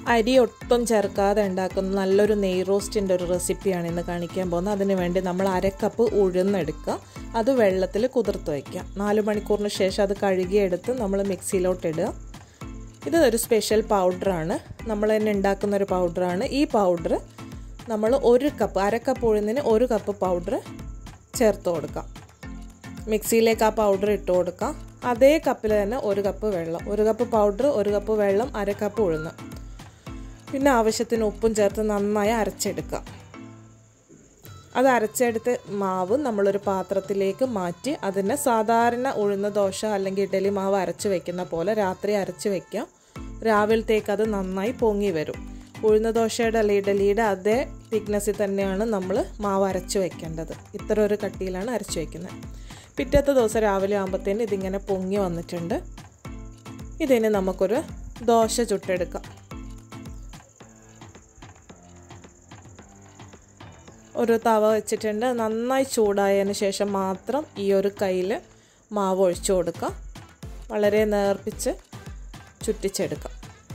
അരി ഒട്ടും ചേർക്കാതെ ഉണ്ടാക്കുന്ന നല്ലൊരു നെയ് റോസ്റ്റിൻ്റെ ഒരു റെസിപ്പിയാണ് ഇന്ന് കാണിക്കാൻ പോകുന്നത് അതിന് വേണ്ടി നമ്മൾ അരക്കപ്പ് ഉഴുന്നെടുക്കുക അത് വെള്ളത്തിൽ കുതിർത്ത് വയ്ക്കുക നാല് മണിക്കൂറിന് ശേഷം അത് കഴുകിയെടുത്ത് നമ്മൾ മിക്സിയിലോട്ട് ഇടുക ഇത് ഒരു സ്പെഷ്യൽ പൗഡറാണ് നമ്മൾ തന്നെ ഉണ്ടാക്കുന്ന ഒരു പൗഡറാണ് ഈ പൗഡർ നമ്മൾ ഒരു കപ്പ് അരക്കപ്പ് ഉഴുന്നിന് ഒരു കപ്പ് പൗഡർ ചേർത്ത് കൊടുക്കാം മിക്സിയിലേക്ക് ആ പൗഡർ ഇട്ട് കൊടുക്കാം അതേ കപ്പിൽ തന്നെ ഒരു കപ്പ് വെള്ളം ഒരു കപ്പ് പൗഡർ ഒരു കപ്പ് വെള്ളം അര കപ്പ് ഉഴുന്ന് പിന്നെ ആവശ്യത്തിന് ഉപ്പും ചേർത്ത് നന്നായി അരച്ചെടുക്കുക അത് അരച്ചെടുത്ത് മാവ് നമ്മളൊരു പാത്രത്തിലേക്ക് മാറ്റി അതിനെ സാധാരണ ഉഴുന്ന ദോശ അല്ലെങ്കിൽ ഇഡലി മാവ് അരച്ച് വെക്കുന്ന പോലെ രാത്രി അരച്ച് വെക്കാം രാവിലത്തേക്ക് അത് നന്നായി പൊങ്ങി വരും ഉഴുന്ന ദോശയുടെ അല്ലെങ്കിൽ ഇഡലിയുടെ അതേ തിക്നെസ്സിൽ തന്നെയാണ് നമ്മൾ മാവ് അരച്ച് വെക്കേണ്ടത് ഇത്ര ഒരു കട്ടിയിലാണ് അരച്ച് വെക്കുന്നത് പിറ്റത്തെ ദിവസം രാവിലെ ആകുമ്പോഴത്തേന് ഇതിങ്ങനെ പൊങ്ങി വന്നിട്ടുണ്ട് ഇതിന് നമുക്കൊരു ദോശ ചുട്ടെടുക്കാം ഒരു തവ വെച്ചിട്ടുണ്ട് നന്നായി ചൂടായതിന് ശേഷം മാത്രം ഈ ഒരു കയ്യിൽ മാവ് ഒഴിച്ചു കൊടുക്കുക വളരെ നേർപ്പിച്ച് ചുറ്റിച്ചെടുക്കാം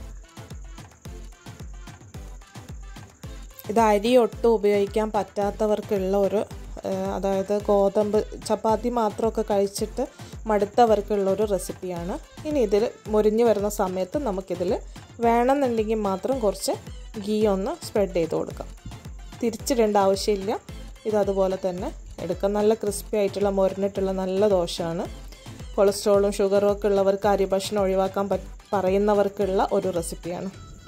ഇത് അരി ഒട്ടും ഉപയോഗിക്കാൻ പറ്റാത്തവർക്കുള്ള ഒരു അതായത് ഗോതമ്പ് ചപ്പാത്തി മാത്രമൊക്കെ കഴിച്ചിട്ട് മടുത്തവർക്കുള്ള ഒരു റെസിപ്പിയാണ് ഇനി ഇതിൽ മുരിഞ്ഞു വരുന്ന സമയത്ത് നമുക്കിതിൽ വേണമെന്നുണ്ടെങ്കിൽ മാത്രം കുറച്ച് ഗീ ഒന്ന് സ്പ്രെഡ് ചെയ്ത് കൊടുക്കാം തിരിച്ചിടേണ്ട ആവശ്യമില്ല ഇത് അതുപോലെ തന്നെ എടുക്കാം നല്ല ക്രിസ്പി ആയിട്ടുള്ള മുരഞ്ഞിട്ടുള്ള നല്ല ദോശയാണ് കൊളസ്ട്രോളും ഷുഗറും ഒക്കെ ഉള്ളവർക്ക് അരി ഭക്ഷണം ഒഴിവാക്കാൻ പറയുന്നവർക്കുള്ള ഒരു റെസിപ്പിയാണ്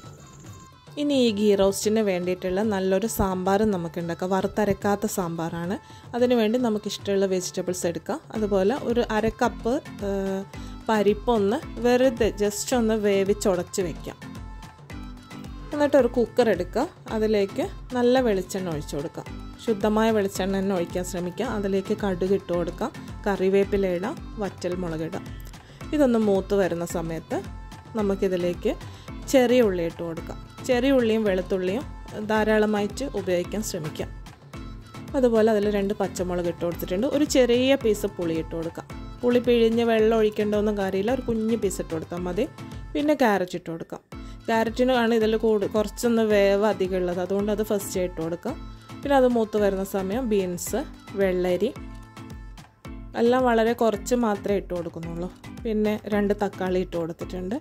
ഇനി ഈ ഗീ റോസ്റ്റിന് വേണ്ടിയിട്ടുള്ള നല്ലൊരു സാമ്പാർ നമുക്ക് ഉണ്ടാക്കാം വറുത്തരക്കാത്ത സാമ്പാറാണ് അതിന് വേണ്ടി നമുക്ക് ഇഷ്ടമുള്ള വെജിറ്റബിൾസ് എടുക്കാം അതുപോലെ ഒരു അര കപ്പ് പരിപ്പൊന്ന് വെറുതെ ജസ്റ്റ് ഒന്ന് വേവിച്ചുടച്ച് വെക്കാം എന്നിട്ട് ഒരു കുക്കർ എടുക്കുക അതിലേക്ക് നല്ല വെളിച്ചെണ്ണ ഒഴിച്ചു കൊടുക്കുക ശുദ്ധമായ വെളിച്ചെണ്ണ തന്നെ ഒഴിക്കാൻ ശ്രമിക്കുക അതിലേക്ക് കടുക് ഇട്ട് കൊടുക്കുക കറിവേപ്പില ഇടാം വറ്റൽ മുളകിടാം ഇതൊന്ന് മൂത്ത് വരുന്ന സമയത്ത് നമുക്കിതിലേക്ക് ചെറിയ ഉള്ളി ഇട്ട് കൊടുക്കാം ചെറിയ ഉള്ളിയും വെളുത്തുള്ളിയും ധാരാളമായിട്ട് ഉപയോഗിക്കാൻ ശ്രമിക്കാം അതുപോലെ അതിൽ രണ്ട് പച്ചമുളക് ഇട്ട് കൊടുത്തിട്ടുണ്ട് ഒരു ചെറിയ പീസ് പുളി ഇട്ട് കൊടുക്കാം പുളി പിഴിഞ്ഞ് വെള്ളം ഒഴിക്കേണ്ടതൊന്നും കാര്യമില്ല ഒരു കുഞ്ഞ് പീസ് ഇട്ട് കൊടുത്താൽ മതി പിന്നെ ക്യാരറ്റ് ഇട്ട് കൊടുക്കാം ക്യാരറ്റിനാണ് ഇതിൽ കൂടി കുറച്ചൊന്ന് വേവ് അധികം ഉള്ളത് അതുകൊണ്ട് അത് ഫസ്റ്റ് ഇട്ട് കൊടുക്കാം പിന്നെ അത് മൂത്ത് വരുന്ന സമയം ബീൻസ് വെള്ളരി എല്ലാം വളരെ കുറച്ച് മാത്രമേ ഇട്ട് കൊടുക്കുന്നുള്ളൂ പിന്നെ രണ്ട് തക്കാളി ഇട്ട് കൊടുത്തിട്ടുണ്ട്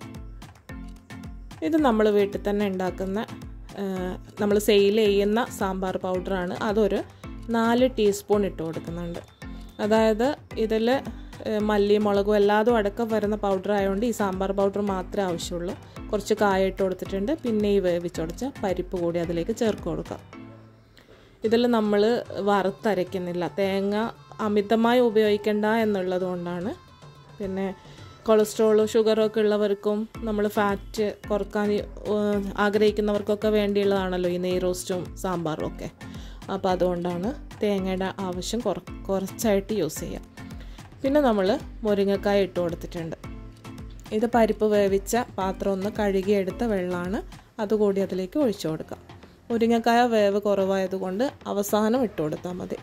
ഇത് നമ്മൾ വീട്ടിൽ തന്നെ ഉണ്ടാക്കുന്ന നമ്മൾ സെയിൽ ചെയ്യുന്ന സാമ്പാർ പൗഡറാണ് അതൊരു നാല് ടീസ്പൂൺ ഇട്ട് കൊടുക്കുന്നുണ്ട് അതായത് ഇതിൽ മല്ലി മുളകും എല്ലാതും അടക്കം വരുന്ന പൗഡർ ആയതുകൊണ്ട് ഈ സാമ്പാർ പൗഡർ മാത്രമേ ആവശ്യമുള്ളൂ കുറച്ച് കായ ഇട്ട് കൊടുത്തിട്ടുണ്ട് പിന്നെ ഈ വേവിച്ചുടച്ച പരിപ്പ് കൂടി അതിലേക്ക് ചേർത്ത് കൊടുക്കാം ഇതിൽ നമ്മൾ വറുത്തരയ്ക്കുന്നില്ല തേങ്ങ അമിതമായി ഉപയോഗിക്കേണ്ട എന്നുള്ളത് കൊണ്ടാണ് പിന്നെ കൊളസ്ട്രോളും ഷുഗറും ഒക്കെ ഉള്ളവർക്കും നമ്മൾ ഫാറ്റ് കുറക്കാൻ ആഗ്രഹിക്കുന്നവർക്കൊക്കെ വേണ്ടിയുള്ളതാണല്ലോ ഈ നെയ് റോസ്റ്റും സാമ്പാറും ഒക്കെ അപ്പോൾ അതുകൊണ്ടാണ് തേങ്ങയുടെ ആവശ്യം കുറ കുറച്ചായിട്ട് യൂസ് ചെയ്യാം പിന്നെ നമ്മൾ മുരിങ്ങക്കായ ഇട്ട് കൊടുത്തിട്ടുണ്ട് ഇത് പരിപ്പ് വേവിച്ച പാത്രം ഒന്ന് കഴുകിയെടുത്ത വെള്ളമാണ് അതുകൂടി അതിലേക്ക് ഒഴിച്ചു കൊടുക്കാം മുരിങ്ങക്കായ വേവ് കുറവായതുകൊണ്ട് അവസാനം ഇട്ട് കൊടുത്താൽ മതി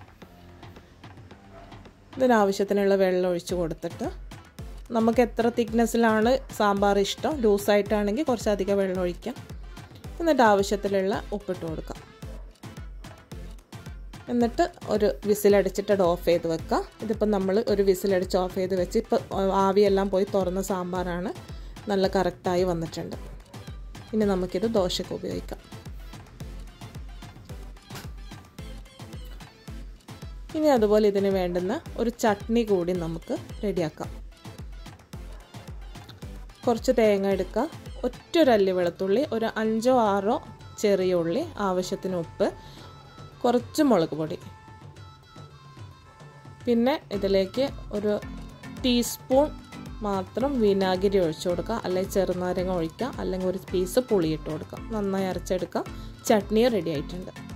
ഇതിനാവശ്യത്തിനുള്ള വെള്ളം ഒഴിച്ച് കൊടുത്തിട്ട് നമുക്ക് എത്ര തിക്നെസ്സിലാണ് സാമ്പാർ ഇഷ്ടം ലൂസായിട്ടാണെങ്കിൽ കുറച്ചധികം വെള്ളം ഒഴിക്കാം എന്നിട്ട് ആവശ്യത്തിലുള്ള ഉപ്പിട്ട് കൊടുക്കാം എന്നിട്ട് ഒരു വിസിലടിച്ചിട്ട് അത് ഓഫ് ചെയ്ത് വെക്കുക ഇതിപ്പോൾ നമ്മൾ ഒരു വിസിലടിച്ച് ഓഫ് ചെയ്ത് വെച്ച് ഇപ്പോൾ ആവിയെല്ലാം പോയി തുറന്ന സാമ്പാറാണ് നല്ല കറക്റ്റായി വന്നിട്ടുണ്ട് ഇനി നമുക്കിത് ദോശക്ക് ഉപയോഗിക്കാം ഇനി അതുപോലെ ഇതിന് വേണ്ടുന്ന ഒരു ചട്നി കൂടി നമുക്ക് റെഡിയാക്കാം കുറച്ച് തേങ്ങ എടുക്കുക ഒറ്റൊരല്ലി വെളുത്തുള്ളി ഒരു അഞ്ചോ ആറോ ചെറിയ ഉള്ളി ആവശ്യത്തിന് ഉപ്പ് കുറച്ച് മുളക് പൊടി പിന്നെ ഇതിലേക്ക് ഒരു ടീസ്പൂൺ മാത്രം വിനാഗിരി ഒഴിച്ചു കൊടുക്കുക അല്ലെങ്കിൽ ചെറുനാരങ്ങ ഒഴിക്കുക അല്ലെങ്കിൽ ഒരു പീസ് പുളി ഇട്ട് കൊടുക്കുക നന്നായി അരച്ചെടുക്കുക ചട്നി റെഡി ആയിട്ടുണ്ട്